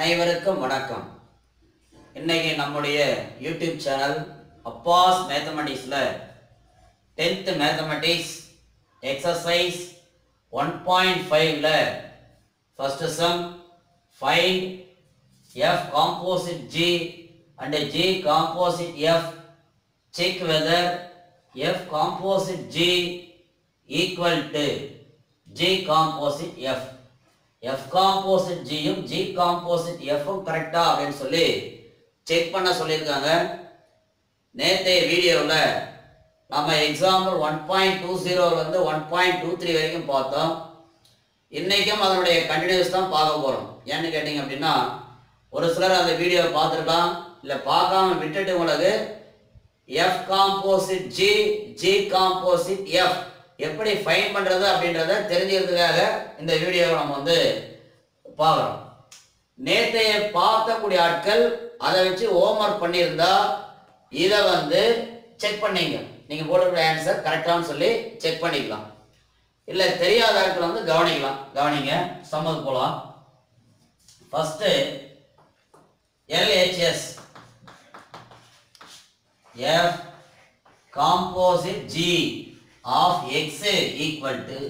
அனைவருக்கும் வணக்கம் இன்னைக்கு நம்முடைய யூடியூப் சேனல் அப்பாஸ் மேத்தமெட்டிக்ஸில் tenth mathematics exercise one point ஃபைவ்ல first sum find F composite G and G composite F check whether F composite G equal to G composite F F composite ஜியும் G composite எஃப்பும் கரெக்டா அப்படின்னு சொல்லி check பண்ண சொல்லியிருக்காங்க நேற்றைய வீடியோவில் நம்ம எக்ஸாம்பிள் ஒன் பாயிண்ட் டூ ஜீரோலேருந்து ஒன் பாயிண்ட் டூ த்ரீ வரைக்கும் பார்த்தோம் இன்றைக்கும் அதனுடைய கண்டினியூஸ் தான் பார்க்க போகிறோம் ஏன்னு கேட்டிங்க அப்படின்னா ஒரு சிலர் அந்த வீடியோவை பார்த்துருக்கலாம் இல்லை பார்க்காம விட்டுட்டு உங்களுக்கு F composite G G composite F எப்படி ஃபைன் பண்ணுறது அப்படின்றத தெரிஞ்சுக்கிறதுக்காக இந்த வீடியோவை நம்ம வந்து பார்க்குறோம் நேற்றைய பார்த்தக்கூடிய ஆட்கள் அதை வச்சு ஹோம்ஒர்க் பண்ணியிருந்தா இதை வந்து செக் பண்ணீங்க நீங்கள் போட்டுக்கிற ஆன்சர் கரெக்டானு சொல்லி செக் பண்ணிக்கலாம் இல்லை தெரியாத ஆட்கள் வந்து கவனிக்கலாம் கவனிங்க சம்மது போகலாம் first LHS F composite G of X equal to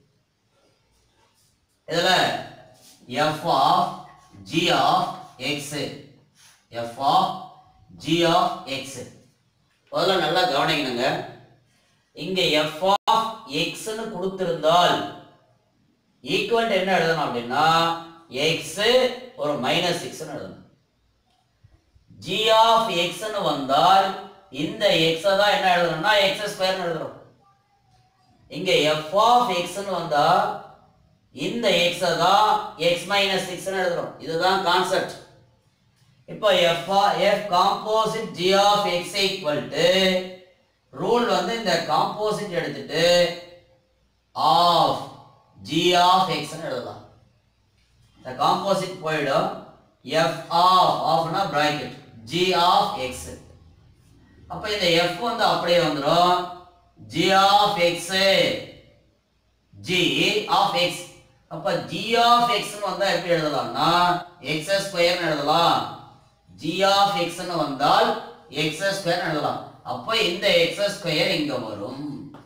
இதுல F of G of X F of G of X முதல்ல நல்லா கவனிக்கணுங்க இங்க எஃப் ஆஃப் எக்ஸ்னு கொடுத்திருந்தால் ஈக்குவல் என்ன எழுதணும் அப்படின்னா எக்ஸ் ஒரு மைனஸ் சிக்ஸ்னு எழுதணும் ஜி ஆஃப் எக்ஸ்னு வந்தால் இந்த எக்ஸை தான் என்ன எழுதணும்னா எக்ஸ் ஸ்கொயர்னு எழுதுறோம் இங்க எஃப் ஆஃப் எக்ஸ்னு வந்தா இந்த எக்ஸை தான் எக்ஸ் மைனஸ் சிக்ஸ்னு எழுதுறோம் இதுதான் கான்செப்ட் இப்போ F F composite G of X equal to rule வந்து இந்த காம்போசிட் எடுத்துட்டு ஆஃப் ஜி ஆஃப் எக்ஸ்னு எழுதலாம் இந்த காம்போசிட் போயிடும் எஃப் ஆஃப் ஆஃப்னா பிராக்கெட் ஜி ஆஃப் எக்ஸ் அப்போ இந்த எஃப் வந்து அப்படியே வந்துடும் G of X G of X அப்ப ஜி ஆஃப் எக்ஸ்னு வந்தா எப்படி எழுதலாம்னா எக்ஸ் ஸ்கொயர்னு எழுதலாம் ஜி ஆஃப் எக்ஸ்னு வந்தால் எக்ஸ் ஸ்கொயர் எழுதலாம் அப்ப இந்த எக்ஸ் ஸ்கொயர் இங்க வரும்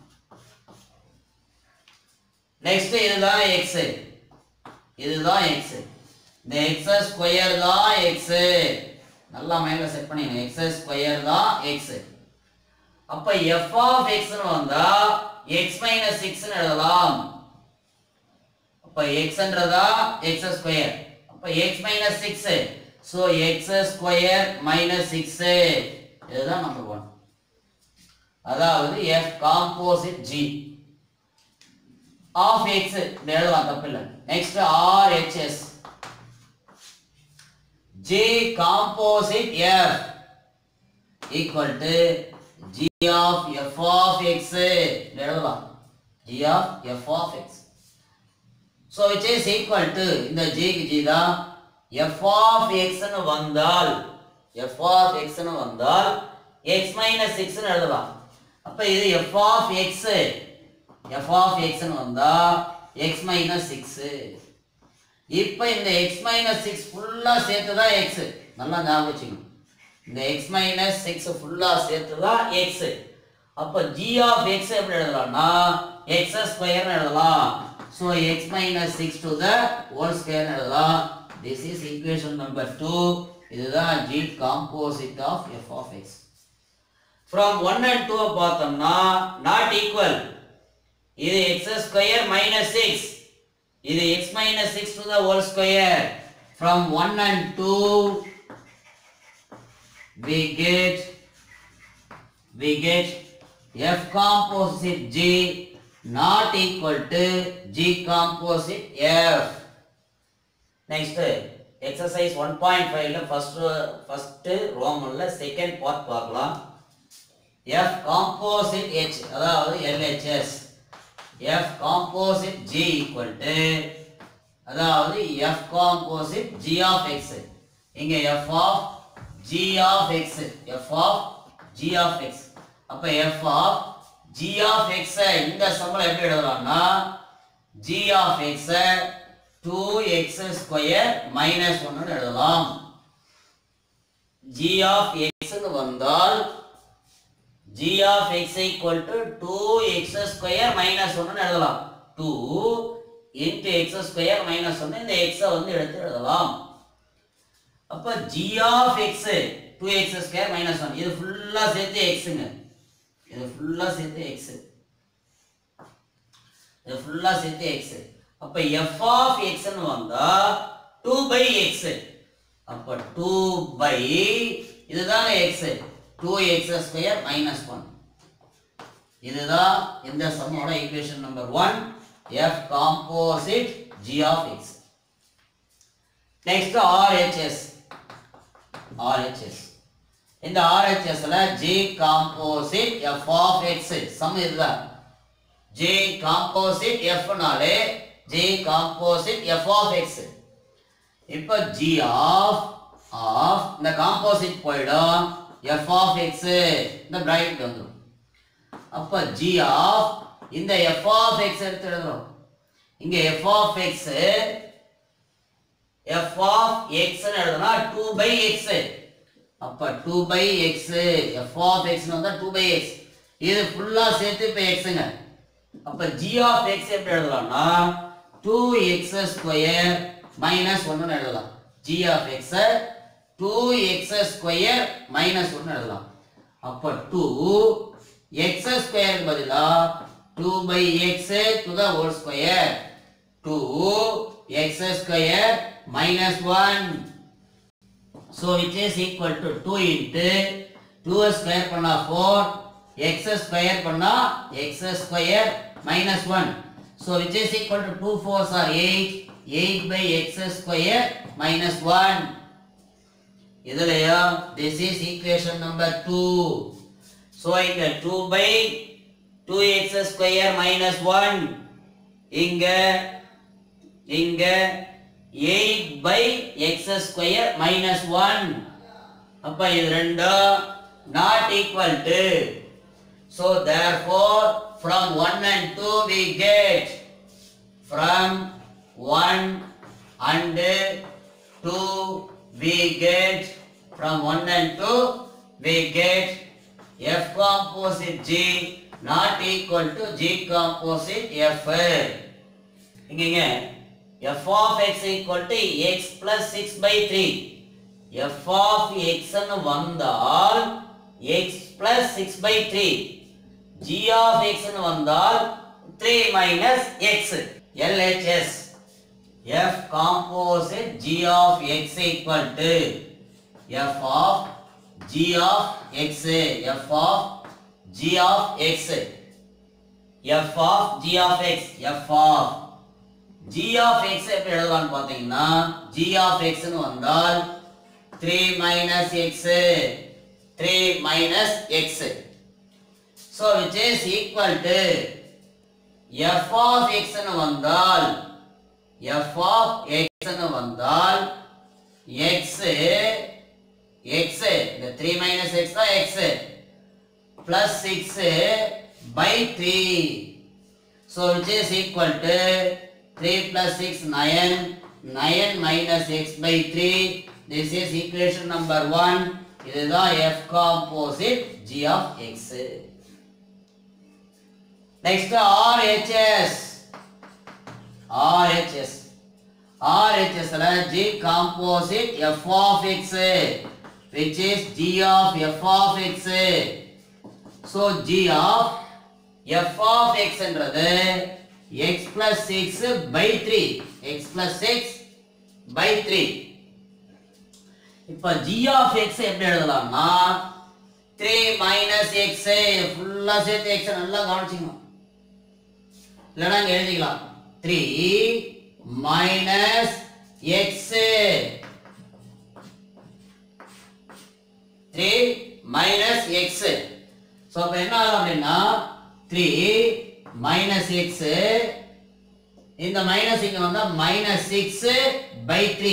நெக்ஸ்ட் இதுதான் எக்ஸ் இதுதான் எக்ஸ் இந்த எக்ஸ் ஸ்கொயர் தான் எக்ஸ் நல்லா மைண்ட்ல செட் பண்ணிங்க எக்ஸ் ஸ்கொயர் தான் எக்ஸ் அப்ப எஃப் ஆஃப் எக்ஸ்னு வந்தா எக்ஸ் மைனஸ் சிக்ஸ்னு எழுதலாம் அப்ப எக்ஸ்ன்றதா எக்ஸ் ஸ்கொயர் அப்ப X minus six so X square minus six இதுதான் நம்பர் ஒன் அதாவது F composite G of X இந்த எழுதலாம் தப்பு இல்லை next R HS G composite F equal to g of f of x இந்த எழுதலாம் g of f of x so which is equal to இந்த g க்கு g தான் f of x னு வந்தால் f of x னு வந்தால் x minus 6 னு எழுதலாம் அப்ப இது f of x f of x னு வந்தா x minus 6 இப்ப இந்த x minus 6 ஃபுல்லா சேர்த்து தான் x நல்லா ஞாபகம் வச்சுக்கணும் இந்த x மைனஸ் சிக்ஸ் ஃபுல்லா சேர்த்து தான் எக்ஸ் அப்போ g ஆஃப் எக்ஸ் எப்படி எழுதலாம்னா எக்ஸ் ஸ்கொயர்னு எழுதலாம் so X minus six to the whole ஸ்கொயர்னு எழுதலாம் this is equation number two இதுதான் g composite of F of X from one and two பார்த்தோம்னா நாட் ஈக்குவல் இது எக்ஸ் ஸ்கொயர் மைனஸ் சிக்ஸ் இது X minus six to the whole square from one and two we get we get f composite g not equal to g composite f next exercise 1.5 ல first first ரோமன்ல second part பார்க்கலாம் f composite h அதாவது LHS f composite g equal to அதாவது f composite g of x இங்க f of g of x f of g of x அப்ப f of g of x இந்த சம்பளம் எப்படி எழுதலாம்னா g of x two X square minus ஒன்னு எழுதலாம் g of எக்ஸ்னு வந்தால் g of X equal to two X square minus ஒன்னு எழுதலாம் two into X square minus ஒன்று இந்த எக்ஸை வந்து எடுத்து எழுதலாம் அப்ப g of X two X square minus one இது ஃபுல்லா சேர்த்து எக்ஸுங்க இது ஃபுல்லா சேர்த்து எக்ஸ் இது ஃபுல்லா சேர்த்து எக்ஸ் அப்ப எஃப் ஆஃப் எக்ஸ்னு வந்தா டூ பை எக்ஸ் அப்ப டூ பை இதுதாங்க X two X square minus one இதுதான் இந்த சம்மோட equation number one F composite G of X next RHS RHS இந்த ஆர்ஹெச்எஸ்ல G composite F of X sum இதுதான் ஜி காம்போசிட் எஃப்னாலே G composite F of X இப்போ G of of இந்த composite போயிடும் எஃப் ஆஃப் எக்ஸ் இந்த bracket வந்துடும் அப்ப ஜி ஆஃப் இந்த எஃப் ஆஃப் எக்ஸ் எடுத்து எழுதுறோம் இங்க F of X F of X எழுதுனா டூ பை எக்ஸ் அப்ப two by X F of X வந்தா டூ பை எக்ஸ் இது ஃபுல்லா சேர்த்து இப்ப எக்ஸுங்க அப்ப ஜி ஆஃப் எக்ஸ் எப்படி எழுதலாம்னா டூ எக்ஸ் ஸ்கொயர் மைனஸ் ஒன்னு எழுதலாம் G of X two X square minus ஒன்னு எழுதலாம் அப்ப டூ எக்ஸ் ஸ்கொயர் பதிலா two by X to the whole square two X square minus one so which is equal to two into two square பண்ணா four X square பண்ணா X square minus one so which is equal to two fours or eight eight by X square minus one இதுலயா this is equation number two so இங்க two by two X square minus one இங்க இங்க eight by X square minus one அப்ப இது ரெண்டும் not equal to so therefore from one and two we get from one and two we get from one and two we get F composite G not equal to G composite F. இங்க f of x equal to x plus 6 by 3. f of x ன்னு வந்தால் x plus 6 by 3. g of x ன்னு வந்தால் 3 minus x. LHS. f composite g of x equal to f of g of x f of g of x f of g of x f of g of x எப்படி எழுதலாம்னு பாத்தீங்கன்னா g of x னு வந்தால் 3 minus x 3 minus x so which is equal to f of x னு வந்தால் f of x னு வந்தால் x x இந்த 3 minus x தான் x plus 6 by 3 so which is equal to 3 plus 6 9 9 minus x by 3 this is equation number 1 இதுதான் f composite g of x next RHS RHS RHS ல G composite f of x which is G of f of x so G of f of x என்றது x plus 6 by 3 x plus 6 by 3 இப்ப g of x எப்படி எழுதலாம்னா 3 minus x ஃபுல்லா சேர்த்து x நல்லா கவனிச்சிக்கணும் இல்லைன்னா இங்க எழுதிக்கலாம் 3 minus x 3 minus x so அப்போ என்ன ஆகும் அப்படின்னா 3 மைனஸ் எக்ஸ் இந்த மைனஸ் இங்க வந்தா மைனஸ் சிக்ஸ் பை த்ரீ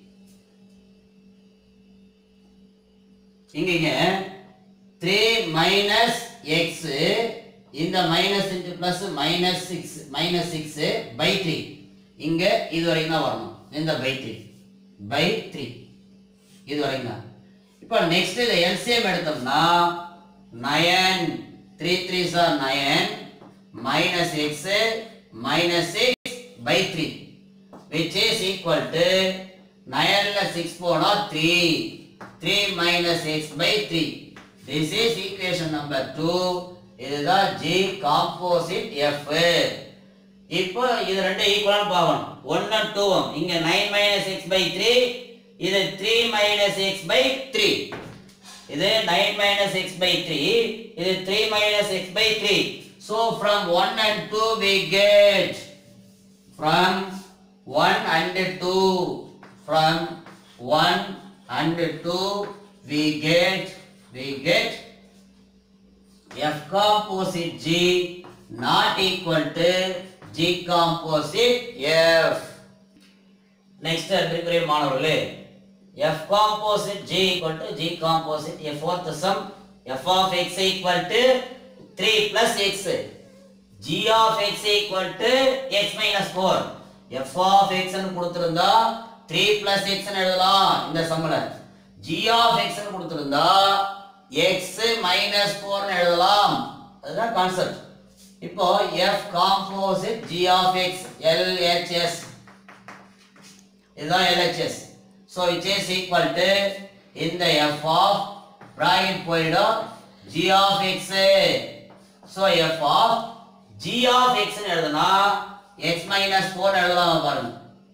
இங்க த்ரீ மைனஸ் எக்ஸ் இந்த minus into plus minus six minus six by three இங்க இது வரைக்கும் தான் வரணும் இந்த பை த்ரீ பை த்ரீ இது வரைக்கும் தான் இப்போ நெக்ஸ்ட் இதை எல்சிஎம் எடுத்தோம்னா nine three three sir nine minus X minus six by three which is equal to நயன்ல சிக்ஸ் போனா three three minus X by three this is equation number two இதுதான் G composite F இப்போ இது ரெண்டு ஈக்குவலான பார்க்கணும் one and two இங்க nine minus X by three இது three minus X by three இது nine minus X by three இது three minus X by three so from one and two we get from one and two from one and two we get we get F composite G not equal to G composite F. Next அன்பிற்குரிய மாணவர்களே F composite G equal to G composite F fourth sum F of x equal to 3 plus x G of x equal to x minus 4 F of x ன்னு கொடுத்திருந்தா 3 plus x ன்னு எழுதலாம் இந்த சம்முல G of x ன்னு கொடுத்திருந்தா x minus 4 ன்னு எழுதலாம் அதுதான் கான்செப்ட் இப்போ F composite G of x LHS இதுதான் LHS so it is equal to இந்த F of bracket போயிடும் G of x so F of G of x ன்னு எழுதுனா x minus 4 ன்னு எழுதலாம் பாருங்க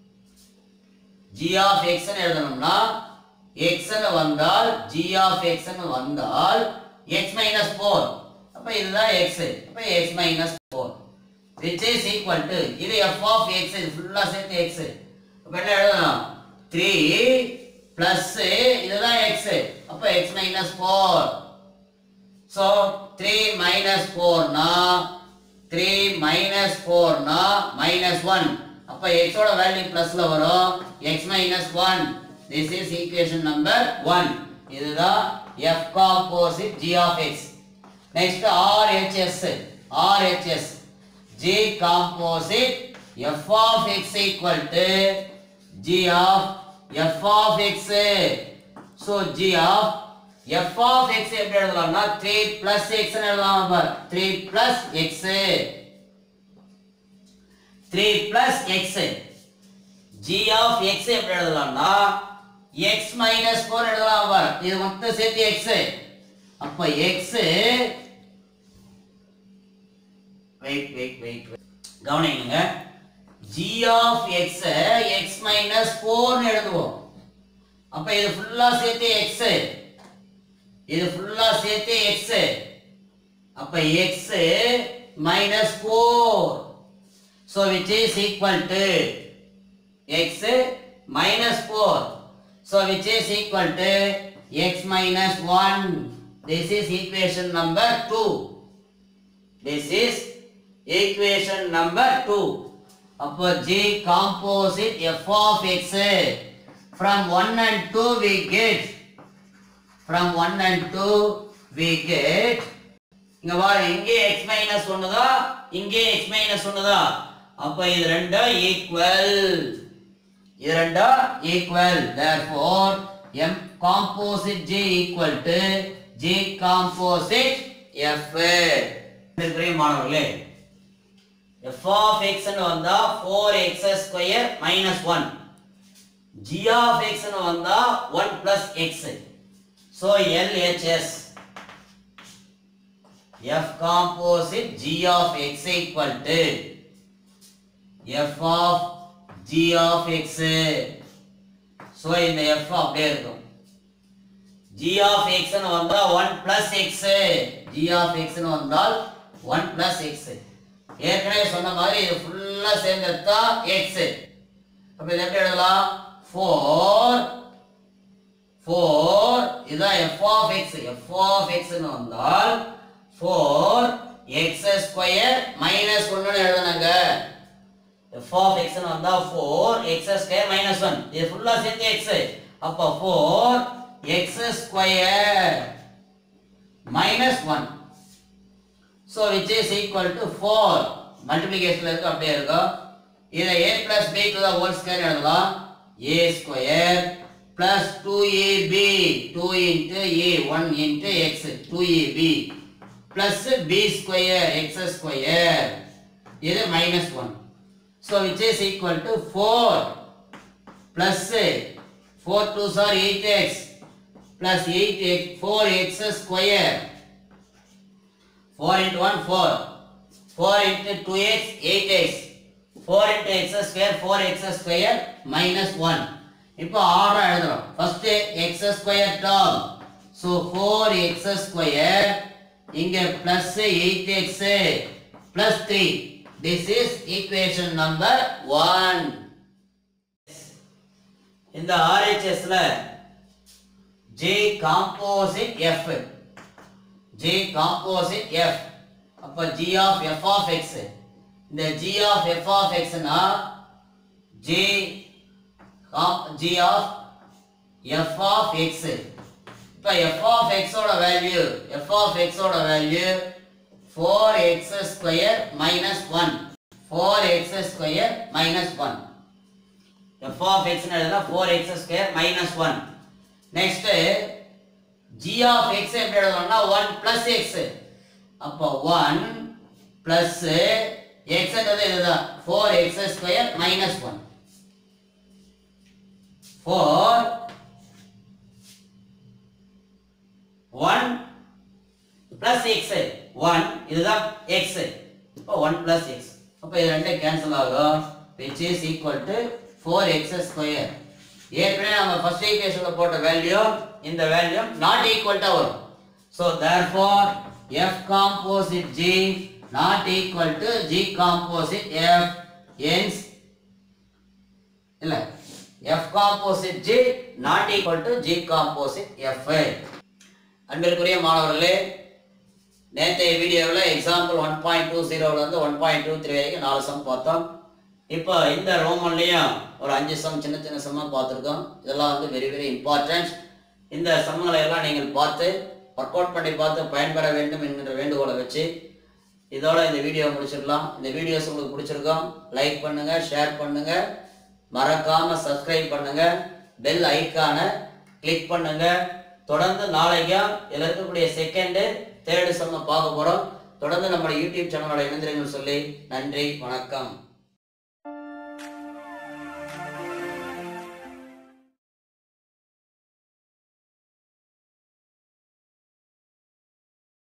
G of x ன்னு எழுதணும்னா x ன்னு வந்தால் G of x ன்னு வந்தால் x minus 4 அப்ப இதுதான் x அப்ப x minus 4 which is equal to இது f of x இது ஃபுல்லா சேர்த்து x அப்ப என்ன எழுதலாம் 3 plus இதுதான் x அப்ப x minus 4 so 3 minus 4 னா 3 minus 4 னா minus 1 அப்ப x ஓட வேல்யூ பிளஸ்ல வரும் x minus 1 this is equation number 1 இதுதான் f composite g of x next RHS RHS g composite f of x equal to g of f of x so g of f of x எப்படி எழுதலாம்னா 3 plus x ன்னு எழுதலாம் பார் 3 plus x 3 plus x g of x எப்படி எழுதலாம்னா x minus 4 எழுதலாம் பார் இது மொத்தம் சேர்த்து x அப்ப x wait wait wait கவனிங்க g of x x minus 4 னு எழுதுவோம் அப்ப இது ஃபுல்லா சேர்த்து x இது ஃபுல்லா சேர்த்து x அப்ப x minus 4 so which is equal to x minus 4 so which is equal to x minus 1 this is equation number 2 this is equation number 2 அப்போ g composite f of x from 1 and 2 we get from 1 and 2 we get இங்க பாரு இங்கே x minus 1 தான் இங்கே x minus 1 தான் அப்ப இது ரெண்டும் ஈக்குவல் இது ரெண்டும் equal therefore m composite g equal to g composite f இருக்கிற மாணவர்களே f of x ன்னு வந்தா 4x square minus 1 g of x ன்னு வந்தா 1 plus x so LHS f composite g of x equal to f of g of x so இந்த f அப்படியே இருக்கும் g of x ன்னு வந்தா 1 plus x g of x ன்னு வந்தால் 1 plus x ஏற்கனவே சொன்ன மாதிரி இது ஃபுல்லா சேர்ந்தா x அப்ப இது எப்படி எழுதலாம் 4 4 இதுதான் f of x f of x ன்னு வந்தால் 4 x ஸ்கொயர் மைனஸ் ஒன்னு எழுதுனாங்க f of x ன்னு வந்தா 4 x ஸ்கொயர் மைனஸ் ஒன் இது ஃபுல்லா சேர்த்து x அப்ப 4 x square minus one so which is equal to four மல்டிப்ளிகேஷனில் இருக்கு அப்படியே இருக்கும் இதை a plus b to the whole square எழுதலாம் a square plus 2ab 2 into a 1 into x 2ab plus b square x square இது minus 1 so which is equal to 4 plus 4 2s are 8x plus 8x 4x square 4 into 1 4 4 into 2x 8x 4 into x square 4x square minus 1 இப்போ ஆறா எழுதுறோம் first x square term so 4x square இங்க plus 8x plus 3 this is equation number 1 இந்த RHS ல J composite F J composite F அப்ப G of F of X இந்த G of F of X னா J com- G of F of X இப்ப F of X ஓட value F of X ஓட value 4x square minus 1 4x square minus 1 f of x னு எழுதுனா 4x square minus 1 next g of x எப்படி எழுதணும்னா 1 plus x அப்போ 1 plus x ன்றது இதுதான் 4x square minus 1 4 1 plus x 1 இதுதான் x அப்போ 1 plus x அப்போ இது ரெண்டும் கேன்சல் ஆகும் which is equal to 4x square ஏற்கனவே நம்ம ஃபர்ஸ்ட் ஈக்குவேஷன்ல போட்ட வேல்யூ இந்த வேல்யூ நாட் ஈக்குவல் டு வரும் so therefore f composite g not equal to g composite f hence இல்ல f composite g not equal to g composite f அன்பிற்குரிய மாணவர்களே நேற்றைய வீடியோவில் எக்ஸாம்பிள் ஒன் பாயிண்ட் டூ ஜீரோலேருந்து one point two three வரைக்கும் நாலு some பார்த்தோம் இப்போ இந்த ரோமன்லேயும் ஒரு அஞ்சு சம் சின்ன சின்ன சம்மாக பார்த்துருக்கோம் இதெல்லாம் வந்து வெரி வெரி இம்பார்ட்டன்ட் இந்த சம்மங்களை எல்லாம் நீங்கள் பார்த்து ஒர்க் அவுட் பண்ணி பார்த்து பயன்பெற வேண்டும் என்கிற வேண்டுகோளை வச்சு இதோட இந்த வீடியோ முடிச்சிடலாம் இந்த வீடியோஸ் உங்களுக்கு பிடிச்சிருக்கோம் லைக் பண்ணுங்க ஷேர் பண்ணுங்க மறக்காம சப்ஸ்கிரைப் பண்ணுங்க பெல் ஐக்கானை கிளிக் பண்ணுங்க தொடர்ந்து நாளைக்கும் இதில் இருக்கக்கூடிய செகண்டு தேர்டு செம்ம பார்க்க போறோம் தொடர்ந்து நம்ம யூடியூப் சேனலோட இணைந்திருங்கள் சொல்லி நன்றி வணக்கம்